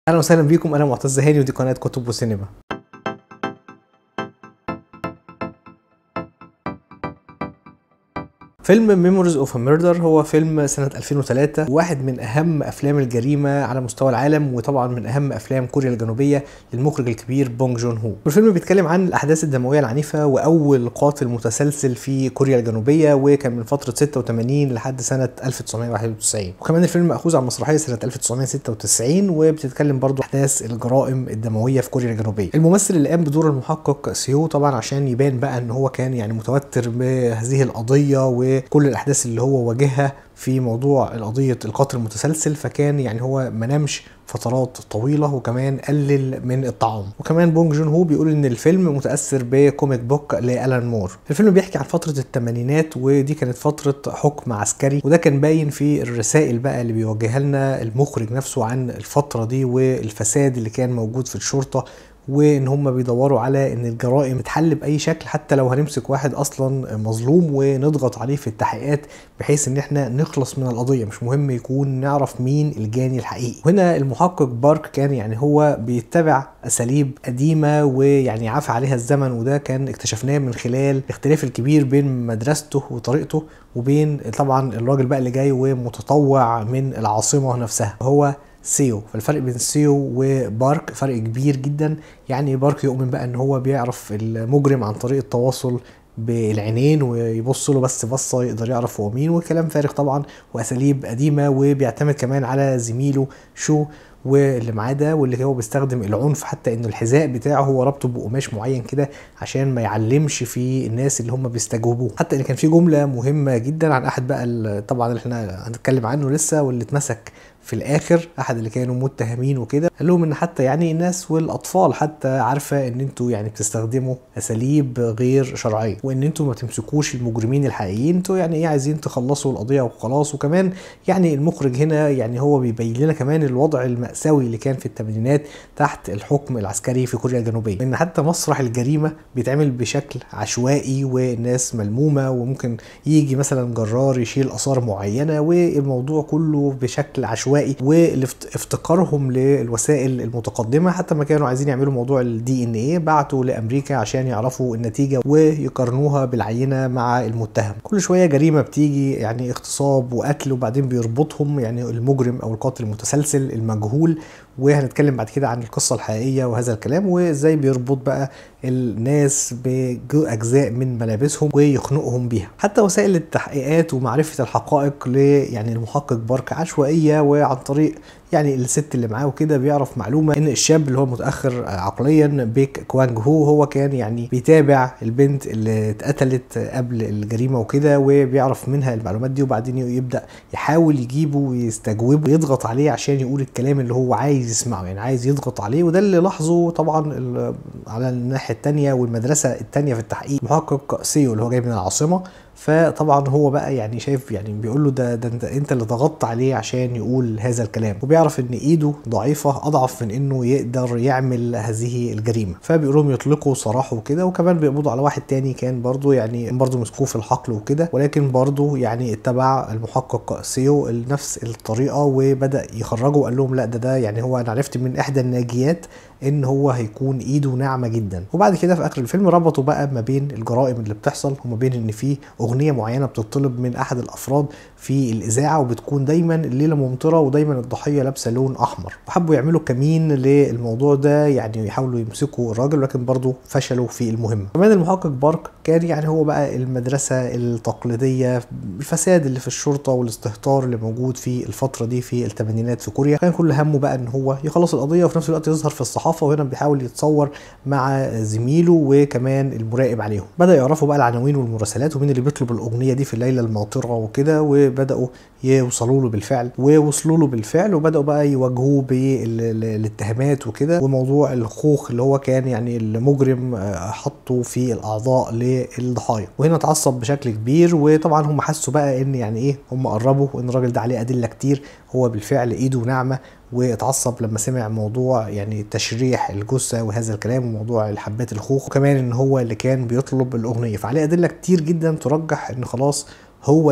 اهلا وسهلا بيكم انا معتز هاني ودي قناه كتب وسينما فيلم ميموريز اوف ميردر هو فيلم سنة 2003 واحد من أهم أفلام الجريمة على مستوى العالم وطبعا من أهم أفلام كوريا الجنوبية للمخرج الكبير بونج جون هو. الفيلم بيتكلم عن الأحداث الدموية العنيفة وأول قاتل متسلسل في كوريا الجنوبية وكان من فترة 86 لحد سنة 1991 وكمان الفيلم مأخوذ عن مسرحية سنة 1996 وبتتكلم برضو أحداث الجرائم الدموية في كوريا الجنوبية. الممثل اللي قام بدور المحقق سيو طبعا عشان يبان بقى إن هو كان يعني متوتر بهذه القضية و كل الاحداث اللي هو واجهها في موضوع القضيه القتل المتسلسل فكان يعني هو ما نامش فترات طويله وكمان قلل من الطعام وكمان بونج جون هو بيقول ان الفيلم متاثر بكوميك بوك لالان مور الفيلم بيحكي عن فتره الثمانينات ودي كانت فتره حكم عسكري وده كان باين في الرسائل بقى اللي بيوجهها لنا المخرج نفسه عن الفتره دي والفساد اللي كان موجود في الشرطه وان هم بيدوروا على ان الجرائم تتحل باي شكل حتى لو هنمسك واحد اصلا مظلوم ونضغط عليه في التحقيقات بحيث ان احنا نخلص من القضيه مش مهم يكون نعرف مين الجاني الحقيقي وهنا المحقق بارك كان يعني هو بيتبع اساليب قديمه ويعني عفى عليها الزمن وده كان اكتشفناه من خلال الاختلاف الكبير بين مدرسته وطريقته وبين طبعا الراجل بقى اللي جاي ومتطوع من العاصمه نفسها هو سيو فالفرق بين سيو وبارك فرق كبير جدا يعني بارك يؤمن بقى ان هو بيعرف المجرم عن طريق التواصل بالعينين ويبص له بس بصه يقدر يعرف هو مين وكلام فارغ طبعا واساليب قديمه وبيعتمد كمان على زميله شو واللي معاه ده واللي هو بيستخدم العنف حتى ان الحذاء بتاعه هو رابطه بقماش معين كده عشان ما يعلمش في الناس اللي هم بيستجوبوه حتى ان كان في جمله مهمه جدا عن احد بقى طبعا اللي احنا هنتكلم عنه لسه واللي اتمسك في الاخر احد اللي كانوا متهمين وكده قال لهم ان حتى يعني الناس والاطفال حتى عارفه ان انتوا يعني بتستخدموا اساليب غير شرعيه وان انتوا ما تمسكوش المجرمين الحقيقيين انتوا يعني ايه عايزين تخلصوا القضيه وخلاص وكمان يعني المخرج هنا يعني هو بيبين لنا كمان الوضع المأساوي اللي كان في الثمانينات تحت الحكم العسكري في كوريا الجنوبيه ان حتى مسرح الجريمه بيتعمل بشكل عشوائي والناس ملمومه وممكن يجي مثلا جرار يشيل اثار معينه والموضوع كله بشكل عشوائي عشوائي وافتقارهم للوسائل المتقدمه حتى ما كانوا عايزين يعملوا موضوع الدي ان ايه بعتوا لامريكا عشان يعرفوا النتيجه ويقارنوها بالعينه مع المتهم كل شويه جريمه بتيجي يعني اغتصاب وقتل وبعدين بيربطهم يعني المجرم او القاتل المتسلسل المجهول وهنتكلم بعد كده عن القصه الحقيقيه وهذا الكلام وازاي بيربط بقى الناس باجزاء من ملابسهم ويخنقهم بيها حتى وسائل التحقيقات ومعرفه الحقائق ل يعني المحقق بارك عشوائيه وعن طريق يعني الست اللي معاه وكده بيعرف معلومه ان الشاب اللي هو متاخر عقليا بيك كوانج هو هو كان يعني بيتابع البنت اللي اتقتلت قبل الجريمه وكده وبيعرف منها المعلومات دي وبعدين يبدا يحاول يجيبه ويستجوبه ويضغط عليه عشان يقول الكلام اللي هو عايز يسمعه يعني عايز يضغط عليه وده اللي لاحظه طبعا على الناحيه الثانيه والمدرسه الثانيه في التحقيق محقق سيو اللي هو جاي من العاصمه فطبعا هو بقى يعني شايف يعني بيقول له ده ده انت انت اللي ضغطت عليه عشان يقول هذا الكلام وبيعرف ان ايده ضعيفه اضعف من انه يقدر يعمل هذه الجريمه فبيقول لهم يطلقوا سراحه وكده وكمان بيقبضوا على واحد تاني كان برضه يعني برضه مسكوه في الحقل وكده ولكن برضه يعني اتبع المحقق سيو نفس الطريقه وبدا يخرجه وقال لهم لا ده ده يعني هو انا عرفت من احدى الناجيات ان هو هيكون ايده ناعمه جدا وبعد كده في اخر الفيلم ربطوا بقى ما بين الجرائم اللي بتحصل وما بين ان في اغنيه معينه بتطلب من احد الافراد في الاذاعه وبتكون دايما الليله ممطره ودايما الضحيه لابسه لون احمر وحبوا يعملوا كمين للموضوع ده يعني يحاولوا يمسكوا الراجل لكن برضه فشلوا في المهمه كمان المحقق بارك كان يعني هو بقى المدرسه التقليديه الفساد اللي في الشرطه والاستهتار اللي موجود في الفتره دي في الثمانينات في كوريا كان كل همه بقى ان هو يخلص القضيه وفي نفس الوقت يظهر في الصحافه وهنا بيحاول يتصور مع زميله وكمان المراقب عليهم بدا يعرفوا بقى العناوين والمراسلات ومين اللي بيطلب الاغنيه دي في الليله الماطره وكده وبداوا يوصلوا له بالفعل ووصلوا له بالفعل وبداوا بقى يواجهوه بالاتهامات وكده وموضوع الخوخ اللي هو كان يعني المجرم حطه في الاعضاء للضحايا وهنا اتعصب بشكل كبير وطبعا هم حسوا بقى ان يعني ايه هم قربوا وان الراجل ده عليه ادله كتير هو بالفعل ايده ناعمه واتعصب لما سمع موضوع يعني تشريح الجثه وهذا الكلام وموضوع الحبات الخوخ وكمان ان هو اللي كان بيطلب الاغنيه فعليه ادله كتير جدا ترجح ان خلاص هو ده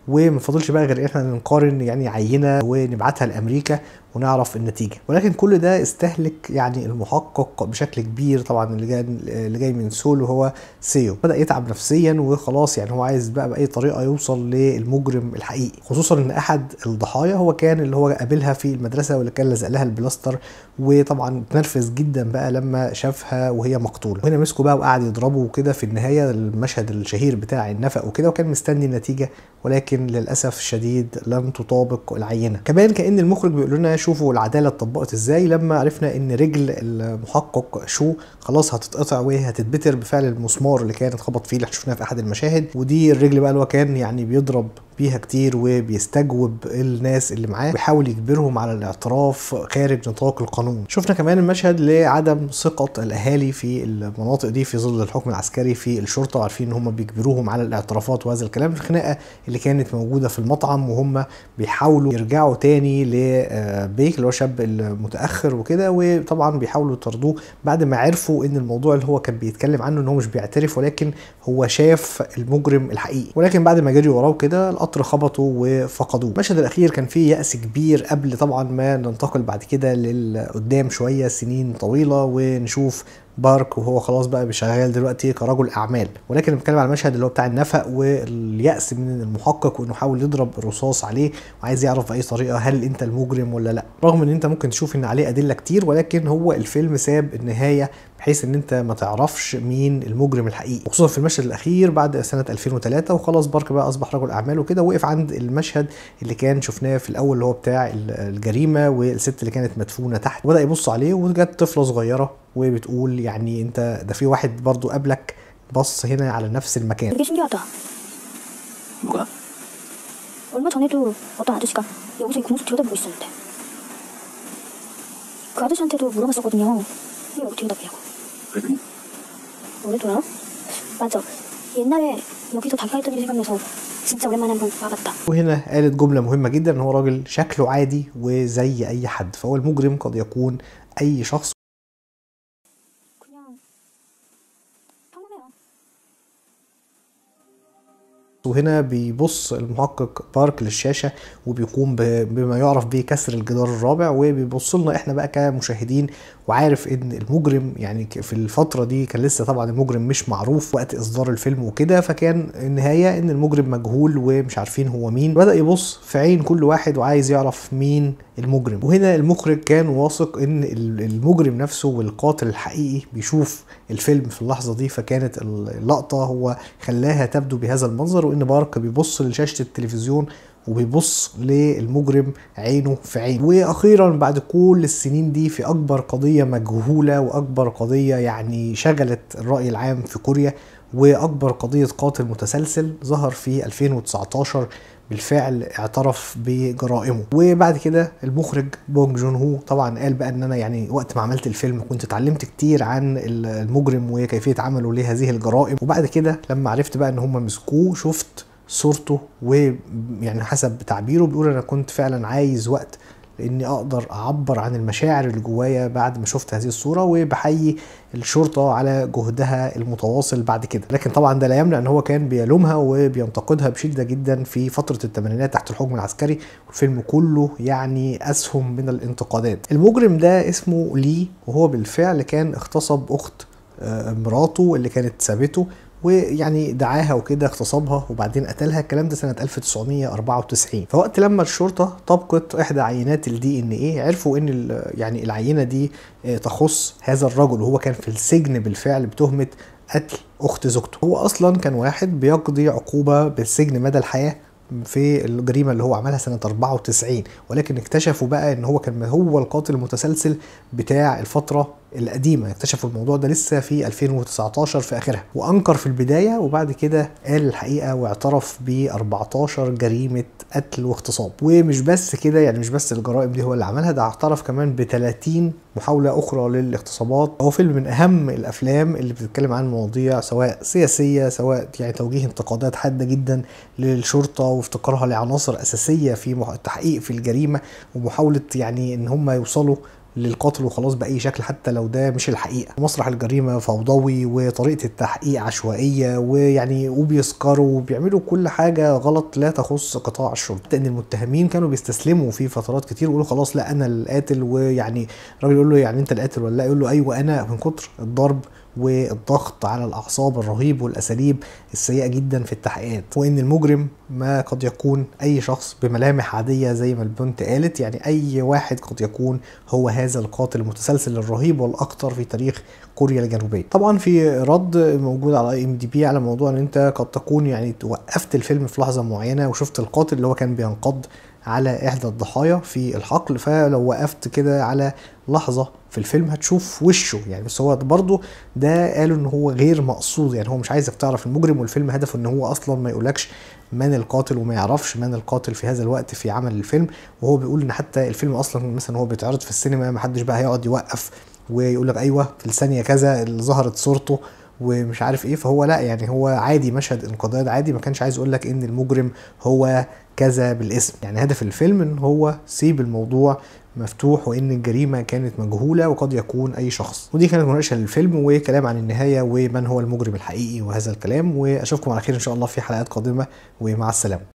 وما فاضلش بقى غير احنا نقارن يعني عينه ونبعتها لامريكا ونعرف النتيجه ولكن كل ده استهلك يعني المحقق بشكل كبير طبعا اللي جاي اللي جاي من سول وهو سيو بدا يتعب نفسيا وخلاص يعني هو عايز بقى باي طريقه يوصل للمجرم الحقيقي خصوصا ان احد الضحايا هو كان اللي هو قابلها في المدرسه واللي كان لازق لها البلاستر وطبعا اتنرفز جدا بقى لما شافها وهي مقتوله وهنا مسكوا بقى وقعد يضربه وكده في النهايه المشهد الشهير بتاع النفق وكده وكان مستني النتيجه ولكن للاسف الشديد لم تطابق العينه كمان كان المخرج بيقول لنا شوفوا العداله اتطبقت ازاي لما عرفنا ان رجل المحقق شو خلاص هتتقطع وهتتبتر بفعل المسمار اللي كان اتخبط فيه اللي شفناه في احد المشاهد ودي الرجل بقى اللي هو كان يعني بيضرب بيها كتير وبيستجوب الناس اللي معاه ويحاول يجبرهم على الاعتراف خارج نطاق القانون شفنا كمان المشهد لعدم ثقة الاهالي في المناطق دي في ظل الحكم العسكري في الشرطة وعارفين ان هم بيجبروهم على الاعترافات وهذا الكلام الخناقة اللي كانت موجودة في المطعم وهم بيحاولوا يرجعوا تاني لبيك اللي هو شاب المتاخر وكده وطبعا بيحاولوا يطردوه بعد ما عرفوا ان الموضوع اللي هو كان بيتكلم عنه ان هو مش بيعترف ولكن هو شاف المجرم الحقيقي ولكن بعد ما جري وراه كده القطر خبطوا وفقدوه المشهد الاخير كان فيه يأس كبير قبل طبعا ما ننتقل بعد كده للقدام شويه سنين طويله ونشوف بارك وهو خلاص بقى شغال دلوقتي كرجل اعمال ولكن بنتكلم على المشهد اللي هو بتاع النفق واليأس من المحقق وانه حاول يضرب الرصاص عليه وعايز يعرف باي طريقه هل انت المجرم ولا لا رغم ان انت ممكن تشوف ان عليه ادله كتير ولكن هو الفيلم ساب النهايه بحيث ان انت ما تعرفش مين المجرم الحقيقي وخصوصا في المشهد الاخير بعد سنه 2003 وخلاص بارك بقى اصبح رجل اعمال وكده وقف عند المشهد اللي كان شفناه في الاول اللي هو بتاع الجريمه والست اللي كانت مدفونه تحت وبدا يبص عليه وجت طفله صغيره وبتقول يعني انت ده في واحد برضو قبلك بص هنا على نفس المكان 되게 신기하다. 뭐가? 얼마 전에도 어떤 아저씨가 여기서 이 공수 들여다보고 있었는데 그 아저씨한테도 물어봤었거든요. 왜 여기 들여다보냐고. 그랬더니 뭐래더라? 맞아. 옛날에 여기서 자기가 했던 일이 생각나서 진짜 오랜만에 한번 와봤다. وهنا قالت جملة مهمة جدا ان هو راجل شكله عادي وزي اي حد فهو المجرم قد يكون اي شخص 그냥 평범해요. وهنا بيبص المحقق بارك للشاشة وبيقوم ب- بما يعرف بكسر الجدار الرابع وبيبص لنا احنا بقى كمشاهدين وعارف ان المجرم يعني ك- في الفترة دي كان لسه طبعا المجرم مش معروف وقت اصدار الفيلم وكده فكان النهاية ان المجرم مجهول ومش عارفين هو مين بدأ يبص في عين كل واحد وعايز يعرف مين المجرم وهنا المخرج كان واثق ان ال- المجرم نفسه والقاتل الحقيقي بيشوف الفيلم في اللحظة دي فكانت اللقطة هو خلاها تبدو بهذا المنظر وان بارك بيبص لشاشة التلفزيون وبيبص للمجرم عينه في عين واخيرا بعد كل السنين دي في اكبر قضيه مجهوله واكبر قضيه يعني شغلت الراي العام في كوريا واكبر قضيه قاتل متسلسل ظهر في 2019 بالفعل اعترف بجرائمه وبعد كده المخرج بونج جون هو طبعا قال بقى ان انا يعني وقت ما عملت الفيلم كنت اتعلمت كتير عن المجرم وكيفيه عمله لهذه الجرائم وبعد كده لما عرفت بقى ان هم مسكوه شفت صورته ويعني حسب تعبيره بيقول انا كنت فعلا عايز وقت لاني اقدر اعبر عن المشاعر اللي جوايا بعد ما شفت هذه الصوره وبحيي الشرطه على جهدها المتواصل بعد كده لكن طبعا ده لا يمنع ان هو كان بيلومها وبينتقدها بشده جدا في فتره الثمانينات تحت الحكم العسكري والفيلم كله يعني اسهم من الانتقادات المجرم ده اسمه لي وهو بالفعل كان اغتصب اخت آه، مراته اللي كانت سابته ويعني دعاها وكده اغتصبها وبعدين قتلها الكلام ده سنه 1994 فوقت لما الشرطه طبقت احدى عينات الدي ان ايه عرفوا ان ال- يعني العينه دي آه، تخص هذا الرجل وهو كان في السجن بالفعل بتهمه قتل اخت زوجته هو اصلا كان واحد بيقضي عقوبه بالسجن مدى الحياه في الجريمه اللي هو عملها سنه 94 ولكن اكتشفوا بقى ان هو كان هو القاتل المتسلسل بتاع الفتره القديمه اكتشفوا الموضوع ده لسه في 2019 في اخرها وانكر في البدايه وبعد كده قال الحقيقه واعترف ب 14 جريمه قتل واغتصاب ومش بس كده يعني مش بس الجرائم دي هو اللي عملها ده اعترف كمان ب 30 محاوله اخرى للاغتصابات هو فيلم من اهم الافلام اللي بتتكلم عن مواضيع سواء سياسيه سواء يعني توجيه انتقادات حاده جدا للشرطه وافتقارها لعناصر اساسيه في مح- التحقيق في الجريمه ومحاوله يعني ان هم يوصلوا للقاتل وخلاص باي شكل حتى لو ده مش الحقيقه مسرح الجريمه فوضوي وطريقه التحقيق عشوائيه ويعني وبيسكروا وبيعملوا كل حاجه غلط لا تخص قطاع الشرطه ان المتهمين كانوا بيستسلموا في فترات كتير ويقولوا خلاص لا انا القاتل ويعني الراجل يقول له يعني انت القاتل ولا لا يقول له ايوه انا من كتر الضرب والضغط على الاعصاب الرهيب والاساليب السيئه جدا في التحقيقات وان المجرم ما قد يكون اي شخص بملامح عاديه زي ما البنت قالت يعني اي واحد قد يكون هو هذا القاتل المتسلسل الرهيب والاخطر في تاريخ كوريا الجنوبيه طبعا في رد موجود على اي ام دي بي على موضوع ان انت قد تكون يعني وقفت الفيلم في لحظه معينه وشفت القاتل اللي هو كان بينقض على احدى الضحايا في الحقل فلو وقفت كده على لحظه في الفيلم هتشوف وشه يعني بس هو برضه ده قالوا ان هو غير مقصود يعني هو مش عايزك تعرف المجرم والفيلم هدفه ان هو اصلا ما يقولكش من القاتل وما يعرفش من القاتل في هذا الوقت في عمل الفيلم وهو بيقول ان حتى الفيلم اصلا مثلا هو بيتعرض في السينما ما حدش بقى هيقعد يوقف ويقول لك ايوه في الثانيه كذا اللي ظهرت صورته ومش عارف ايه فهو لا يعني هو عادي مشهد انقضاض عادي ما كانش عايز يقول لك ان المجرم هو كذا بالاسم يعني هدف الفيلم ان هو سيب الموضوع مفتوح وان الجريمه كانت مجهوله وقد يكون اي شخص ودي كانت مناقشه للفيلم وكلام عن النهايه ومن هو المجرم الحقيقي وهذا الكلام واشوفكم على خير ان شاء الله في حلقات قادمه ومع السلامه